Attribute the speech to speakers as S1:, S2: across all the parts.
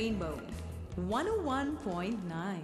S1: Rainbow 101.9.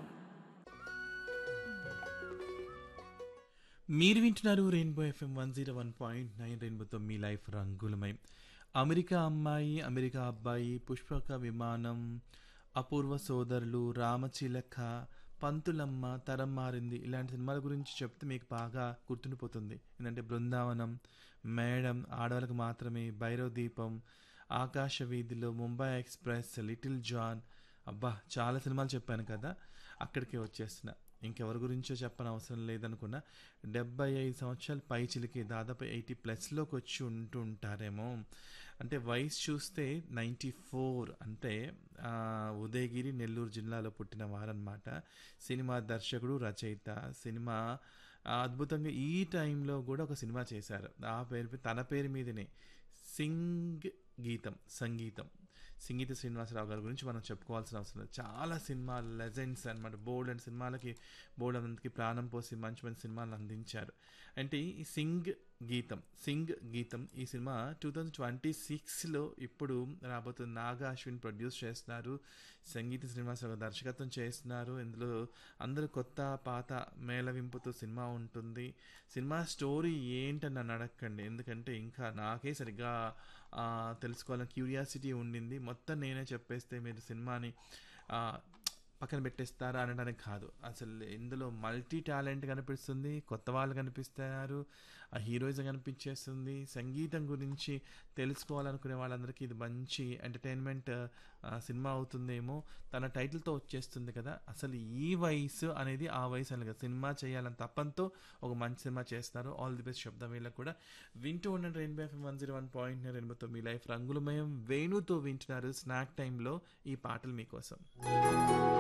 S2: మీరు వింటున్నారు Rainbow FM one zero one point nine రెయిన్బోతో మీ లైఫ్ రంగులమయం అమెరికా అమ్మాయి అమెరికా అబ్బాయి పుష్పక విమానం అపూర్వ సోదరులు రామచిలక పంతులమ్మ తరం మారింది ఇలాంటి సినిమాల గురించి చెప్తే మీకు బాగా గుర్తుండిపోతుంది ఏంటంటే బృందావనం మేడం ఆడవాళ్ళకు మాత్రమే భైరవ దీపం ఆకాశ వీధిలో ముంబై ఎక్స్ప్రెస్ లిటిల్ జాన్ అబ్బా చాలా సినిమాలు చెప్పాను కదా అక్కడికే వచ్చేస్తున్నా ఇంకెవరి గురించో చెప్పని అవసరం లేదనుకున్నా డెబ్బై ఐదు సంవత్సరాల పైచిలికి దాదాపు ఎయిటీ ప్లస్లోకి వచ్చి ఉంటూ ఉంటారేమో అంటే వయసు చూస్తే నైంటీ ఫోర్ అంటే ఆ, ఉదయగిరి నెల్లూరు జిల్లాలో పుట్టిన వారనమాట సినిమా దర్శకుడు రచయిత సినిమా ఆ, అద్భుతంగా ఈ టైంలో కూడా ఒక సినిమా చేశారు ఆ పేరు తన పేరు మీదనే సింగ్ గీతం సంగీతం సంగీత శ్రీనివాసరావు గారి గురించి మనం చెప్పుకోవాల్సిన అవసరం లేదు చాలా సినిమా లెజెండ్స్ అనమాట బోల్డ్ అండ్ సినిమాలకి బోల్డ్ అంతకి ప్రాణం పోసి మంచి మంచి సినిమాలు అందించారు అంటే ఈ సింగ్ గీతం సింగ్ గీతం ఈ సినిమా టూ థౌజండ్ ట్వంటీ సిక్స్లో ఇప్పుడు రాబోతున్న నాగా అశ్విన్ ప్రొడ్యూస్ చేస్తున్నారు సంగీత శ్రీనివాసరావు గారు దర్శకత్వం చేస్తున్నారు ఇందులో అందరూ కొత్త పాత మేళవింపుతో సినిమా ఉంటుంది సినిమా స్టోరీ ఏంటని నన్ను అడగండి ఎందుకంటే ఇంకా నాకే సరిగ్గా ఆ, తెలుసుకోవాలని క్యూరియాసిటీ ఉండింది మొత్తం నేనే చెప్పేస్తే మీరు సినిమాని ఆ, పక్కన పెట్టేస్తారా అనడానికి కాదు అసలు ఇందులో మల్టీ టాలెంట్ కనిపిస్తుంది కొత్త వాళ్ళు కనిపిస్తున్నారు ఆ హీరోయిజం కనిపించేస్తుంది సంగీతం గురించి తెలుసుకోవాలనుకునే వాళ్ళందరికీ ఇది మంచి ఎంటర్టైన్మెంట్ సినిమా అవుతుందేమో తన టైటిల్తో వచ్చేస్తుంది కదా అసలు ఈ వయసు అనేది ఆ వయసు అని కదా సినిమా చేయాలని తప్పంతో ఒక మంచి సినిమా చేస్తారు ఆల్ ది బెస్ట్ శబ్దం వీళ్ళకి కూడా వింటూ ఉండండి Rainbow FM one zero one point రెయిన్బోతో మీ లైఫ్ రంగులమయం వేణుతో వింటున్నారు స్నాక్ టైంలో ఈ పాటలు మీకోసం